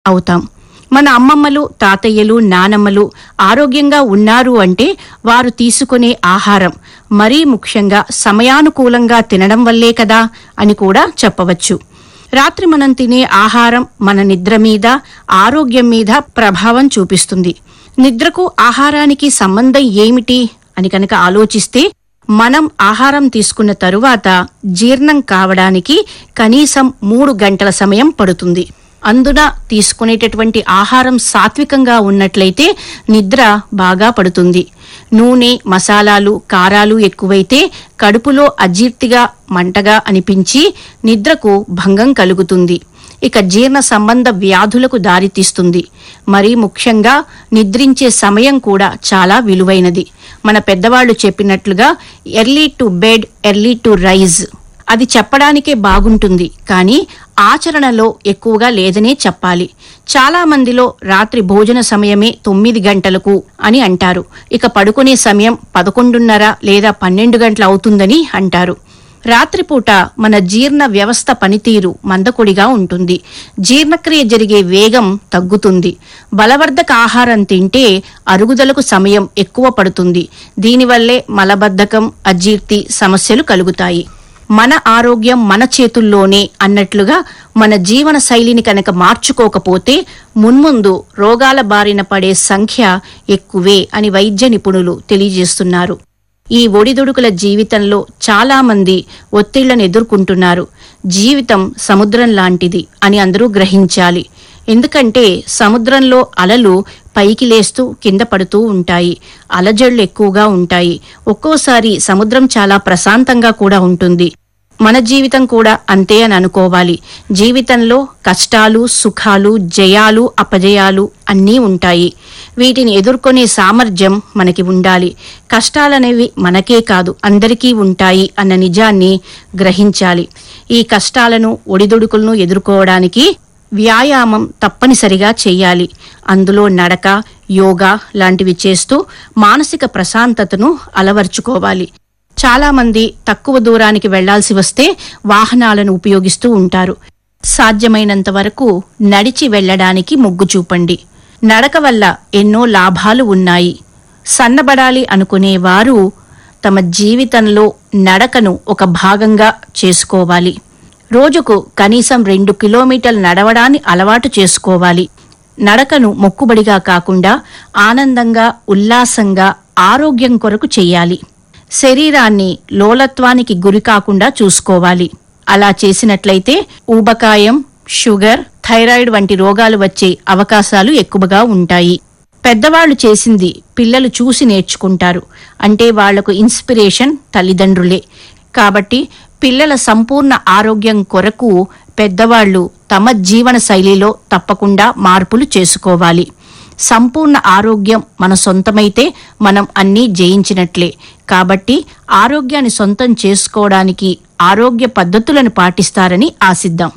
అవుతాం మన అమ్మమ్మలు తాతయ్యలు నానమ్మలు ఆరోగ్యంగా ఉన్నారు అంటే వారు తీసుకునే ఆహారం మరీ ముఖ్యంగా సమయానుకూలంగా తినడం వల్లే కదా అని కూడా చెప్పవచ్చు రాత్రి మనం తినే ఆహారం మన నిద్ర మీద ఆరోగ్యం మీద ప్రభావం చూపిస్తుంది నిద్రకు ఆహారానికి సంబంధం ఏమిటి అని కనుక ఆలోచిస్తే మనం ఆహారం తీసుకున్న తరువాత జీర్ణం కావడానికి కనీసం మూడు గంటల సమయం పడుతుంది అందున తీసుకునేటటువంటి ఆహారం సాత్వికంగా ఉన్నట్లయితే నిద్ర బాగా పడుతుంది నూనె మసాలాలు కారాలు ఎక్కువైతే కడుపులో అజీర్తిగా మంటగా అనిపించి నిద్రకు భంగం కలుగుతుంది ఇక జీర్ణ సంబంధ వ్యాధులకు దారితీస్తుంది మరీ ముఖ్యంగా నిద్రించే సమయం కూడా చాలా విలువైనది మన పెద్దవాళ్లు చెప్పినట్లుగా early to bed early to rise అది చెప్పడానికే బాగుంటుంది కానీ ఆచరణలో ఎక్కువగా లేదనే చెప్పాలి చాలా మందిలో రాత్రి భోజన సమయమే తొమ్మిది గంటలకు అని అంటారు ఇక పడుకునే సమయం పదకొండున్నర లేదా పన్నెండు గంటలు అవుతుందని అంటారు రాత్రిపూట మన జీర్ణ వ్యవస్థ పనితీరు మందకొడిగా ఉంటుంది జీర్ణక్రియ జరిగే వేగం తగ్గుతుంది బలవర్ధక ఆహారం తింటే అరుగుదలకు సమయం ఎక్కువ పడుతుంది దీనివల్లే మలబద్ధకం అజీర్తి సమస్యలు కలుగుతాయి మన ఆరోగ్యం మన చేతుల్లోనే అన్నట్లుగా మన జీవన శైలిని కనుక మార్చుకోకపోతే మున్ముందు రోగాల బారిన పడే సంఖ్య ఎక్కువే అని వైద్య నిపుణులు తెలియజేస్తున్నారు ఈ ఒడిదుడుకుల జీవితంలో చాలా మంది ఒత్తిళ్లను ఎదుర్కొంటున్నారు జీవితం సముద్రం లాంటిది అని అందరూ గ్రహించాలి ఎందుకంటే సముద్రంలో అలలు పైకి లేస్తూ కింద పడుతూ ఉంటాయి అలజడులు ఎక్కువగా ఉంటాయి ఒక్కోసారి సముద్రం చాలా ప్రశాంతంగా కూడా ఉంటుంది మన జీవితం కూడా అంతే అని అనుకోవాలి జీవితంలో కష్టాలు సుఖాలు జయాలు అపజయాలు అన్నీ ఉంటాయి వీటిని ఎదుర్కొనే సామర్థ్యం మనకి ఉండాలి కష్టాలనేవి మనకే కాదు అందరికీ ఉంటాయి అన్న నిజాన్ని గ్రహించాలి ఈ కష్టాలను ఒడిదుడుకులను ఎదుర్కోవడానికి వ్యాయామం తప్పనిసరిగా చేయాలి అందులో నడక యోగా లాంటివి చేస్తూ మానసిక ప్రశాంతతను అలవర్చుకోవాలి చాలా మంది తక్కువ దూరానికి వెళ్లాల్సి వస్తే వాహనాలను ఉపయోగిస్తూ ఉంటారు సాధ్యమైనంత వరకు నడిచి వెళ్ళడానికి మొగ్గు చూపండి నడక వల్ల ఎన్నో లాభాలు ఉన్నాయి సన్నబడాలి అనుకునే వారు తమ జీవితంలో నడకను ఒక భాగంగా చేసుకోవాలి రోజుకు కనీసం రెండు కిలోమీటర్లు నడవడాన్ని అలవాటు చేసుకోవాలి నడకను మొక్కుబడిగా కాకుండా ఆనందంగా ఉల్లాసంగా ఆరోగ్యం కొరకు చెయ్యాలి శరీరాన్ని లోలత్వానికి గురి కాకుండా చూసుకోవాలి అలా చేసినట్లయితే ఊబకాయం షుగర్ థైరాయిడ్ వంటి రోగాలు వచ్చే అవకాశాలు ఎక్కువగా ఉంటాయి పెద్దవాళ్లు చేసింది పిల్లలు చూసి నేర్చుకుంటారు అంటే వాళ్లకు ఇన్స్పిరేషన్ తల్లిదండ్రులే కాబట్టి పిల్లల సంపూర్ణ ఆరోగ్యం కొరకు పెద్దవాళ్లు తమ జీవన శైలిలో తప్పకుండా మార్పులు చేసుకోవాలి సంపూర్ణ ఆరోగ్యం మన సొంతమైతే మనం అన్నీ జయించినట్లే కాబట్టి ఆరోగ్యాన్ని సొంతం చేసుకోవడానికి ఆరోగ్య పద్ధతులను పాటిస్తారని ఆశిద్దాం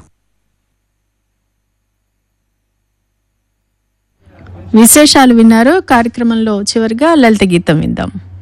విశేషాలు విన్నారు కార్యక్రమంలో చివరిగా లలిత గీతం విందాం